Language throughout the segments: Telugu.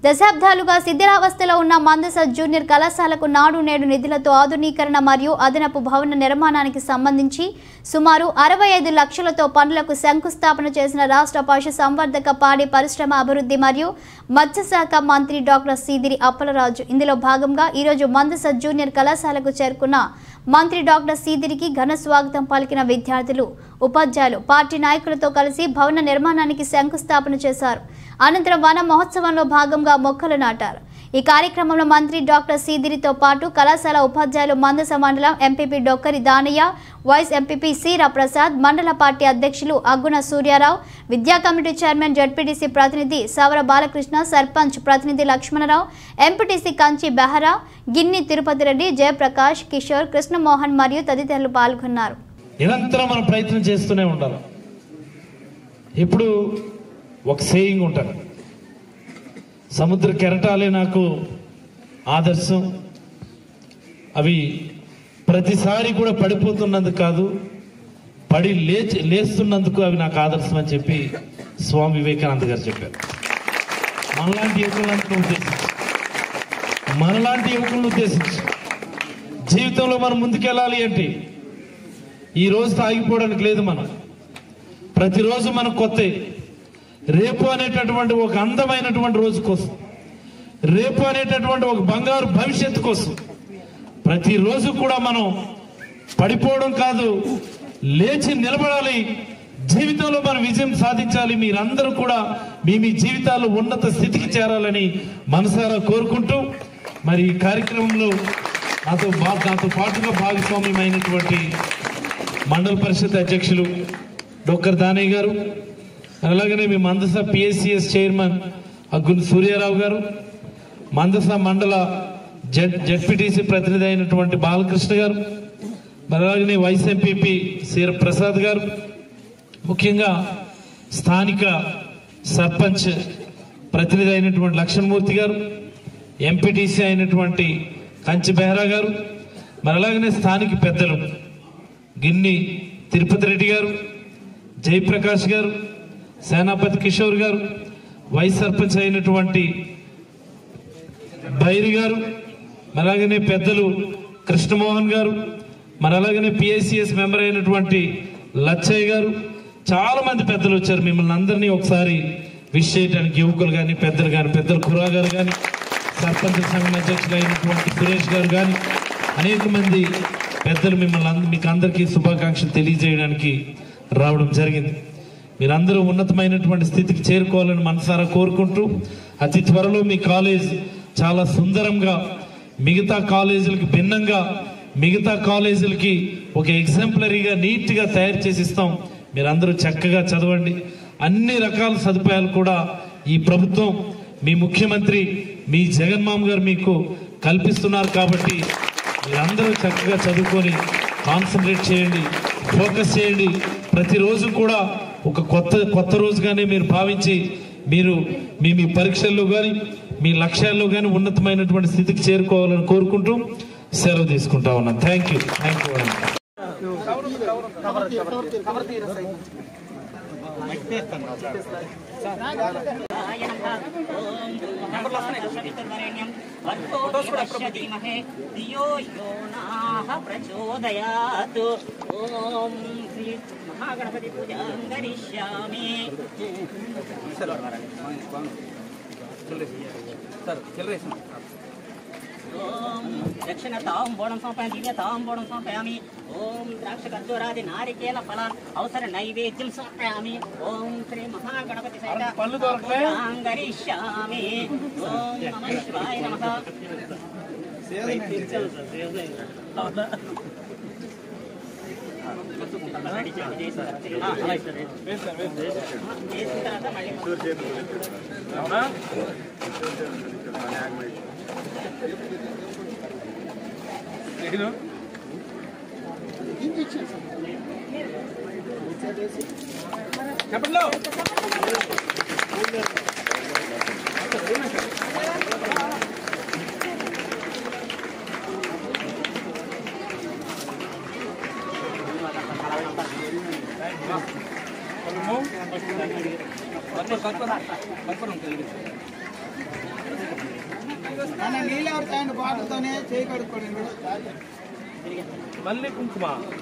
దశాబ్దాలుగా శిథిలావస్థలో ఉన్న మందస జూనియర్ కళాశాలకు నాడు నేడు నిధులతో ఆధునీకరణ మరియు అదనపు భవన నిర్మాణానికి సంబంధించి సుమారు అరవై ఐదు లక్షలతో పనులకు శంకుస్థాపన చేసిన రాష్ట్ర పశు సంవర్ధక పాడి పరిశ్రమ అభివృద్ధి మరియు మత్స్యశాఖ మంత్రి డాక్టర్ సీదిరి అప్పలరాజు ఇందులో భాగంగా ఈరోజు మందస జూనియర్ కళాశాలకు చేరుకున్న మంత్రి డాక్టర్ సీదిరికి ఘన స్వాగతం పలికిన విద్యార్థులు ఉపాధ్యాయులు పార్టీ నాయకులతో కలిసి భవన నిర్మాణానికి శంకుస్థాపన చేశారు అనంతరం వన మహోత్సవంలో భాగంగా మొక్కలు నాటారు ఈ కార్యక్రమంలో మంత్రి డాక్టర్ సీదిరితో పాటు కళాశాల ఉపాధ్యాయులు మందస మండలం MPP Dokkari Danaiah vice MPP Seera Prasad మండల పార్టీ అధ్యక్షులు అగ్గున సూర్యారావు విద్యా కమిటీ చైర్మన్ జడ్పీటీసీ ప్రతినిధి సవర బాలకృష్ణ సర్పంచ్ ప్రతినిధి లక్ష్మణరావు ఎంపీటీసీ కంచి బెహరా గిన్ని తిరుపతి రెడ్డి జయప్రకాష్ కిషోర్ కృష్ణమోహన్ మరియు తదితరులు పాల్గొన్నారు నిరంతరం మనం ప్రయత్నం చేస్తూనే ఉండాలి ఇప్పుడు ఒక సేయింగ్ ఉంటుంది సముద్ర కెరటాలే నాకు ఆదర్శం అవి ప్రతిసారి కూడా పడిపోతున్నందుకు కాదు పడి లేచి లేస్తున్నందుకు అవి నాకు ఆదర్శం అని చెప్పి స్వామి వివేకానంద గారు చెప్పారు మనలాంటి యువకులను ఉద్దేశించి మనలాంటి యువకులను ఉద్దేశించి జీవితంలో మనం ముందుకెళ్ళాలి అంటే ఈ రోజు ఆగిపోవడానికి లేదు మనం ప్రతిరోజు మనం కొత్త రేపు అనేటటువంటి ఒక అందమైనటువంటి రోజు కోసం రేపు అనేటటువంటి ఒక బంగారు భవిష్యత్తు కోసం ప్రతిరోజు కూడా మనం పడిపోవడం కాదు లేచి నిలబడాలి జీవితంలో మనం విజయం సాధించాలి మీరందరూ కూడా మీ మీ జీవితాల్లో ఉన్నత స్థితికి చేరాలని మనసారా కోరుకుంటూ మరి ఈ కార్యక్రమంలో నాతో బా- నాతో పాటుగా భాగస్వామ్యమైనటువంటి మండల పరిషత్ అధ్యక్షులు డొక్కర్ దానయ్య గారు అలాగనే మీ మందస పిఎస్సిఎస్ చైర్మన్ అగ్గున్ సూర్యారావు గారు మందస మండల జడ్ జడ్పీటీసీ ప్రతినిధి అయినటువంటి బాలకృష్ణ గారు మరి అలాగనే వైస్ ఎంపీపీ సీర ప్రసాద్ గారు ముఖ్యంగా స్థానిక సర్పంచ్ ప్రతినిధి అయినటువంటి లక్ష్మణమూర్తి గారు ఎంపీటీసీ అయినటువంటి కంచి బెహ్రా గారు మరి అలాగనే స్థానిక పెద్దలు గిన్ని తిరుపతి రెడ్డి గారు జయప్రకాష్ గారు సేనాపతి కిషోర్ గారు వైస్ సర్పంచ్ అయినటువంటి బైరి గారు మరి అలాగనే పెద్దలు కృష్ణమోహన్ గారు మరి అలాగనే పిఎస్సిఎస్ మెంబర్ అయినటువంటి లచ్చయ్య గారు చాలా మంది పెద్దలు వచ్చారు మిమ్మల్ని అందరినీ ఒకసారి విష్ చేయడానికి యువకులు కానీ పెద్దలు కానీ పెద్దలు కురా గారు కానీ సర్పంచ్ సంఘం అధ్యక్షులు అయినటువంటి సురేష్ గారు కానీ అనేక మంది పెద్దలు మిమ్మల్ని అంద- మీకు అందరికీ శుభాకాంక్షలు తెలియజేయడానికి రావడం జరిగింది మీరందరూ ఉన్నతమైనటువంటి స్థితికి చేరుకోవాలని మనసారా కోరుకుంటూ అతి త్వరలో మీ కాలేజ్ చాలా సుందరంగా మిగతా కాలేజీలకి భిన్నంగా మిగతా కాలేజీలకి ఒక ఎగ్జాంపులరీగా నీట్గా తయారు చేసి ఇస్తాం మీరందరూ చక్కగా చదవండి అన్ని రకాల సదుపాయాలు కూడా ఈ ప్రభుత్వం మీ ముఖ్యమంత్రి మీ జగన్మామ గారు మీకు కల్పిస్తున్నారు కాబట్టి మీరందరూ చక్కగా చదువుకొని కాన్సన్ట్రేట్ చేయండి ఫోకస్ చేయండి ప్రతిరోజు కూడా ఒక కొత్త కొత్త రోజుగానే మీరు భావించి మీరు మీ మీ పరీక్షల్లో కానీ మీ లక్ష్యాల్లో కానీ ఉన్నతమైనటువంటి స్థితికి చేరుకోవాలని కోరుకుంటూ సెలవు తీసుకుంటా ఉన్నాను థ్యాంక్ యూ థ్యాంక్ యూ ధీమహే ధియో యో నాః ప్రచోదయాత్ ఓం శ్రీ మహాగణపతి పూజాం కరిష్యామి ఓం దక్షిణ తాంబూలం సమర్పయామి దివ్య తాంబూలం సమర్పయామి ఓం ద్రాక్ష ఖర్జూరాది నారికేల ఫల అవసర నైవేద్యం సమర్పయామి ఓం శ్రీ మహాగణపతి సహిత పళ్ళు దొరకలే? పూజాం కరిష్యామి ఓం నమః శివాయ నమః చేసిన తర్వాత మళ్ళీ Move. అన్న నీళ్ళు ఎవరు తాండి బాటతోనే చేయి కడుక్కోండి మళ్ళీ కుంకుమ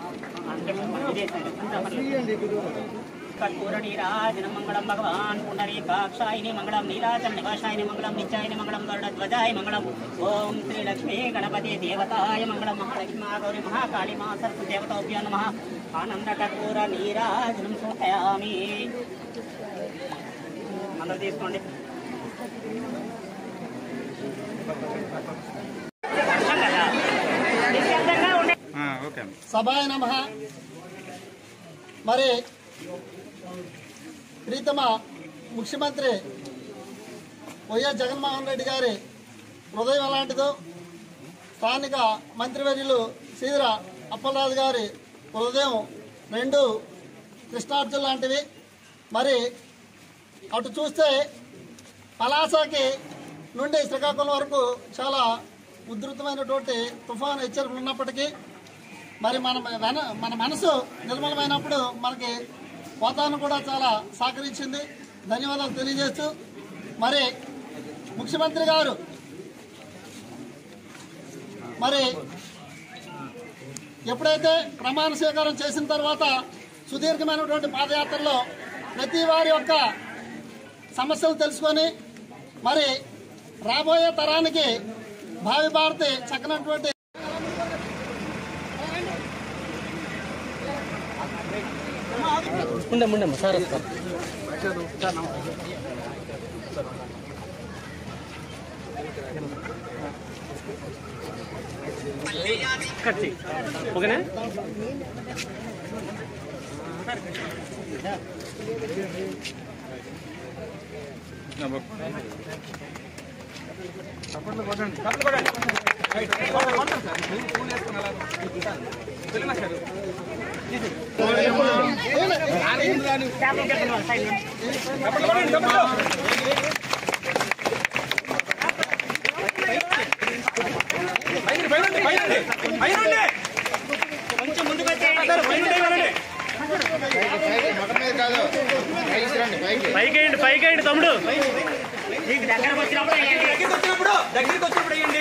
కర్పూర నీరాజన మంగళం భగవాన్ పుండరీకాక్షాయిని మంగళం నీరాజన నివాసాయని మంగళం నిత్యాయని మంగళం గరుడధ్వజాయ మంగళం ఓం శ్రీ లక్ష్మీ గణపతి దేవతాయ మంగళం మహాలక్ష్మీ గౌరి మహాకాళి మా సరస్వతి దేవతాభ్యో నమ ఆనంద కర్పూర నీరాజనం సమర్పయామి అందరూ తీసుకోండి వర్షం కదా నిశ్శబ్దంగా ఉండే ఓకే సభాయ నమ మరి ప్రీతమ ముఖ్యమంత్రి వైఎస్ జగన్మోహన్ రెడ్డి గారి హృదయం ఎలాంటిదో స్థానిక మంత్రివర్యులు సీదర అప్పలరాజు గారి హృదయం రెండు కృష్ణార్జున లాంటివి మరి అటు చూస్తే పలాసకి నుండి శ్రీకాకుళం వరకు చాలా ఉధృతమైనటువంటి తుఫాను హెచ్చరికలు ఉన్నప్పటికీ మరి మన వెన మన మనసు నిర్మలమైనప్పుడు మనకి వాతావరణం కూడా చాలా సహకరించింది ధన్యవాదాలు తెలియజేస్తూ మరి ముఖ్యమంత్రి గారు మరి ఎప్పుడైతే ప్రమాణ స్వీకారం చేసిన తర్వాత సుదీర్ఘమైనటువంటి పాదయాత్రలో ప్రతి వారి యొక్క సమస్యలు తెలుసుకొని మరి రాబోయే తరానికి భావి భారతి చక్కనటువంటి ఓకేనా కొంచెం ముందుకు వచ్చేయండి పైకేయండి పైకేయండి తమ్ముడు మీకు దగ్గరకు వచ్చినప్పుడు వేయండి. దగ్గరికి వచ్చినప్పుడు దగ్గరికి వచ్చినప్పుడు వేయండి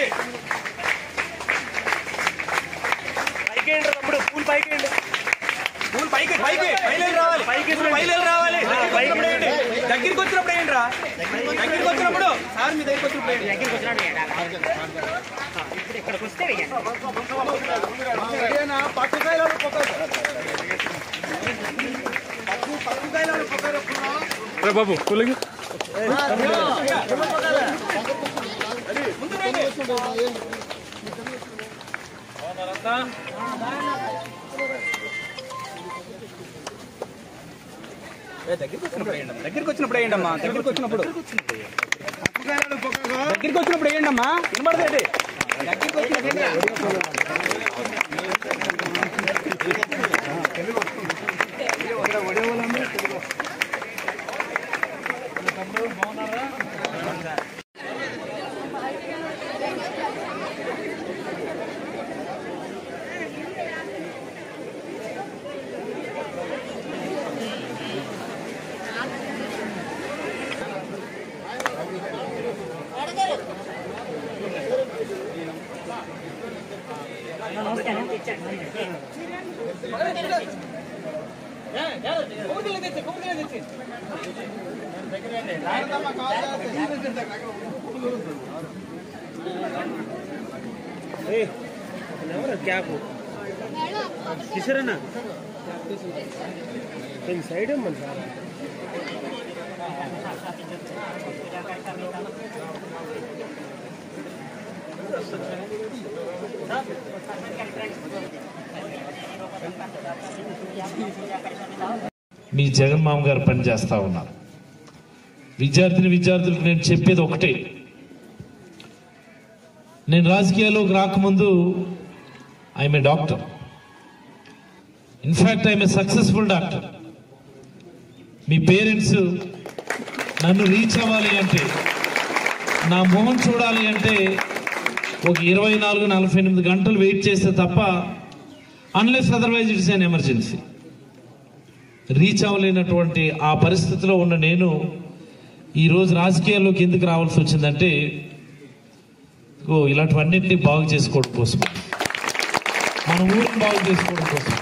పైకేయండి తమ్ముడు పూలు పైకేయండి పూలు పైకి పైకి పైలేరు రావాలి పైకి పూలు పైలేరు రావాలి దగ్గరికి పైకి వచ్చినప్పుడు వేయండి దగ్గరికి వచ్చినప్పుడు వేయండి రా దగ్గరికి వచ్చినప్పుడు సార్ మీ దగ్గరికి వచ్చినప్పుడు వేయండి దగ్గరికి వచ్చినప్పుడు వేయండి. ఆ, ఇప్పుడు ఇక్కడికి వస్తే వేయండి పట్టుకాయలు రే బాబు పూలకి దగ్గరికి వచ్చినప్పుడు వేయండి దగ్గరికి వచ్చినప్పుడు వేయండి అమ్మా దగ్గరికి వచ్చినప్పుడు దగ్గరికి వచ్చినప్పుడు వేయండి అమ్మా వినబడదండి దగ్గరికి వచ్చినప్పుడు క్యాప్ కిషరన్నా సైడ్ ఇమ్మని సార్ మీ జగన్మామ గారు పనిచేస్తా ఉన్నారు విద్యార్థిని విద్యార్థులకు నేను చెప్పేది ఒకటే నేను రాజకీయాల్లోకి రాకముందు I'm a doctor in fact I'm a successful doctor మీ పేరెంట్స్ నన్ను రీచ్ అవ్వాలి అంటే నా మొహం చూడాలి అంటే ఒక ఇరవై నాలుగు నలభై ఎనిమిది గంటలు వెయిట్ చేస్తే తప్ప unless otherwise it's an emergency reach అవ్వలేనటువంటి ఆ పరిస్థితిలో ఉన్న నేను ఈరోజు రాజకీయాల్లోకి ఎందుకు రావాల్సి వచ్చిందంటే ఓ ఇలాంటివన్నింటినీ బాగు చేసుకోవడం కోసం మన ఊరిని బాగు చేసుకోవడం కోసం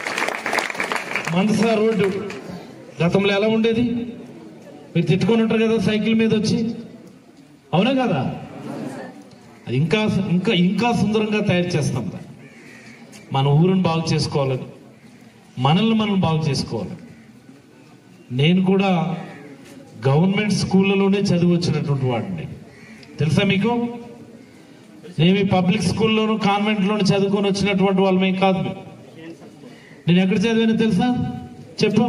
మందసా రోడ్డు గతంలో ఎలా ఉండేది మీరు తిట్టుకొని ఉంటారు కదా సైకిల్ మీద వచ్చి అవునా కదా అది ఇంకా ఇంకా ఇంకా సుందరంగా తయారు చేస్తాం దాన్ని. మన ఊరిని బాగు చేసుకోవాలని మనల్ని మనం బాగు చేసుకోవాలి నేను కూడా గవర్నమెంట్ స్కూళ్ళలోనే చదివి వచ్చినటువంటి వాడిని తెలుసా మీకు నేను పబ్లిక్ స్కూల్లోను కాన్వెంట్లోను చదువుకొని వచ్చినటువంటి వాళ్ళమేం కాదు మేము. నేను ఎక్కడ చదివానో తెలుసా చెప్పు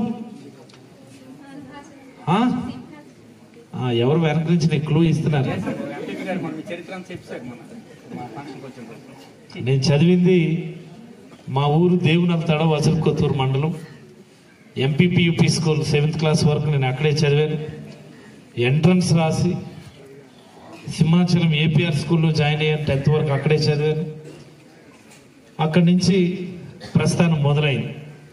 ఆ? ఆ, ఎవరు వెనక నుంచి నీకు క్లూ ఇస్తున్నారు ఎంపీపీ గారు మన మీ చరిత్ర అంతా చెప్పారు మన మా ఫంక్షన్కి వచ్చిన నేను చదివింది మా ఊరు దేవునంతడ వసలకొత్తూరు మండలం MPP UP school seventh class వరకు నేను అక్కడే చదివాను ఎంట్రన్స్ రాసి సింహాచలం ఏపీఆర్ స్కూల్లో జాయిన్ అయ్యాను టెన్త్ వరకు అక్కడే చదివాను అక్కడి నుంచి ప్రస్థానం మొదలైంది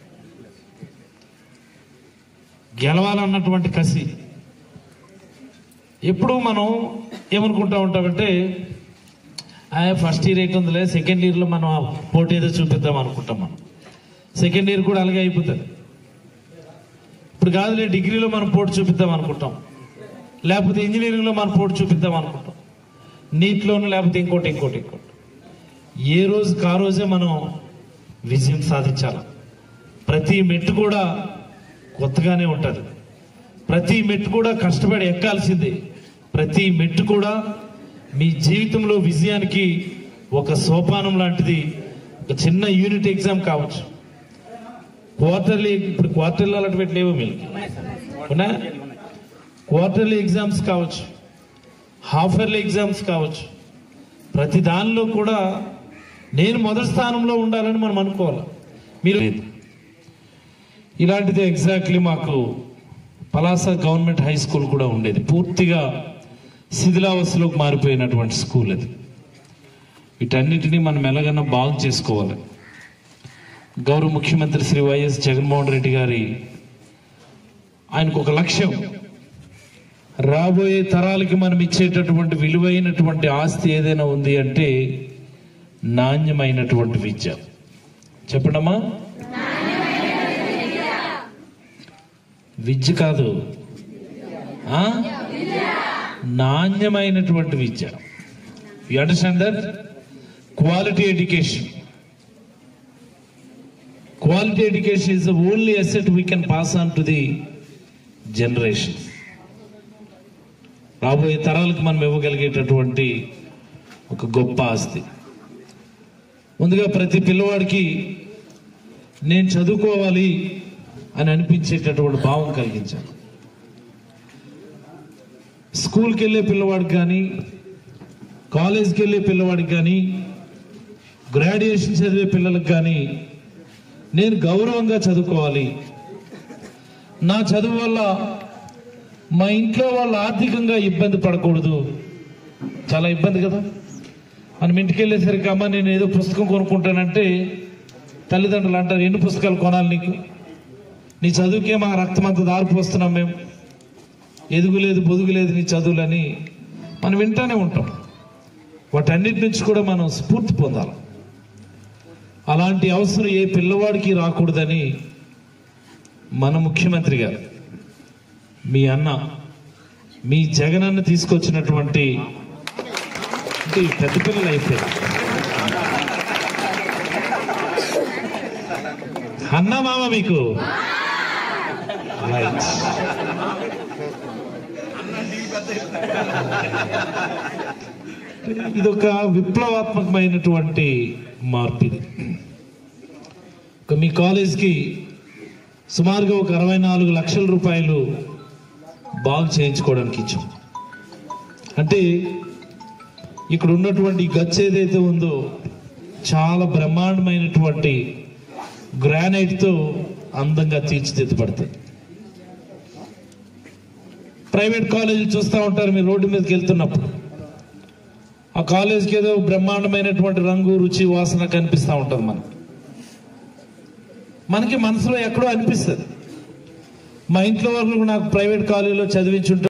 గెలవాలన్నటువంటి కసి ఎప్పుడు మనం ఏమనుకుంటా ఉంటామంటే ఆ, ఫస్ట్ ఇయర్ ఎయిట్ ఉందిలే సెకండ్ ఇయర్లో మనం ఆ పోటీ ఏదో చూపిద్దాం అనుకుంటాం మనం సెకండ్ ఇయర్ కూడా అలాగే అయిపోతుంది ఇప్పుడు కాదులే డిగ్రీలో మనం పోటీ చూపిద్దాం అనుకుంటాం లేకపోతే ఇంజనీరింగ్లో మనం పోటీ చూపిద్దాం అనుకుంటాం నీట్లోను లేకపోతే ఇంకోటి ఇంకోటి ఇంకోటి ఏ రోజుకి ఆ రోజే మనం విజయం సాధించాలి ప్రతి మెట్టు కూడా కొత్తగానే ఉంటుంది ప్రతి మెట్టు కూడా కష్టపడి ఎక్కాల్సిందే ప్రతి మెట్టు కూడా మీ జీవితంలో విజయానికి ఒక సోపానం లాంటిది ఒక చిన్న యూనిట్ ఎగ్జామ్ కావచ్చు క్వార్టర్లీ ఇప్పుడు క్వార్టర్లీ అలాంటివి లేవు మీకు అవునా క్వార్టర్లీ ఎగ్జామ్స్ కావచ్చు హాఫ్ ఇయర్లీ ఎగ్జామ్స్ కావచ్చు ప్రతి దానిలో కూడా నేను మొదటి స్థానంలో ఉండాలని మనం అనుకోవాలి మీరు లేదు ఇలాంటిదే ఎగ్జాక్ట్లీ మాకు పలాస గవర్నమెంట్ హై స్కూల్ కూడా ఉండేది పూర్తిగా శిథిలావస్థలోకి మారిపోయినటువంటి స్కూల్ అది వీటన్నిటినీ మనం ఎలాగైనా బాగు చేసుకోవాలి గౌరవ ముఖ్యమంత్రి శ్రీ వైఎస్ జగన్మోహన్ రెడ్డి గారి ఆయనకు ఒక లక్ష్యం రాబోయే తరాలకి మనం ఇచ్చేటటువంటి విలువైనటువంటి ఆస్తి ఏదైనా ఉంది అంటే నాణ్యమైనటువంటి విద్య చెప్పడమా విద్య కాదు ఆ? నాణ్యమైనటువంటి విద్య you understand that quality education quality education is the only asset we can pass on to the generation రాబోయే తరాలకు మనం ఇవ్వగలిగేటటువంటి ఒక గొప్ప ఆస్తి ముందుగా ప్రతి పిల్లవాడికి నేను చదువుకోవాలి అని అనిపించేటటువంటి భావం కలిగించాలి స్కూల్కి వెళ్ళే పిల్లవాడికి కానీ కాలేజ్కి వెళ్ళే పిల్లవాడికి కానీ గ్రాడ్యుయేషన్ చదివే పిల్లలకు కానీ నేను గౌరవంగా చదువుకోవాలి నా చదువు వల్ల మా ఇంట్లో వాళ్ళు ఆర్థికంగా ఇబ్బంది పడకూడదు చాలా ఇబ్బంది కదా మనం ఇంటికి వెళ్ళేసరికి అమ్మ నేను ఏదో పుస్తకం కొనుక్కుంటానంటే తల్లిదండ్రులు అంటారు ఎన్ని పుస్తకాలు కొనాలి నీకు నీ చదువుకే మా రక్తం అంతా దారిపోస్తున్నాం మేము ఎదుగులేదు పొదుగులేదు నీ చదువులని మనం వింటానే ఉంటాం వాటన్నిటి నుంచి కూడా మనం స్ఫూర్తి పొందాలి అలాంటి అవసరం ఏ పిల్లవాడికి రాకూడదని మన ముఖ్యమంత్రి గారు మీ అన్న మీ జగనన్న తీసుకొచ్చినటువంటి అంటే ఈ పెద్ద పిల్లలు అయితే అన్నా మామ మీకు రైట్ ఇదొక విప్లవాత్మకమైనటువంటి మార్పు ఇది ఒక మీ కాలేజ్కి సుమారుగా ఒక అరవై నాలుగు లక్షల రూపాయలు బాగు చేయించుకోవడానికి ఇచ్చాం అంటే ఇక్కడ ఉన్నటువంటి ఈ గచ్చు ఏదైతే ఉందో చాలా బ్రహ్మాండమైనటువంటి గ్రానైట్తో అందంగా తీర్చిదిద్దబడుతుంది ప్రైవేట్ కాలేజీలు చూస్తూ ఉంటారు మీరు రోడ్డు మీదకి వెళ్తున్నప్పుడు ఆ కాలేజీకి ఏదో బ్రహ్మాండమైనటువంటి రంగు రుచి వాసన కనిపిస్తూ ఉంటుంది మనకి మనకి మనసులో ఎక్కడో అనిపిస్తుంది మా ఇంట్లో వాళ్ళు నాకు ప్రైవేట్ కాలేజీలో చదివించుంటే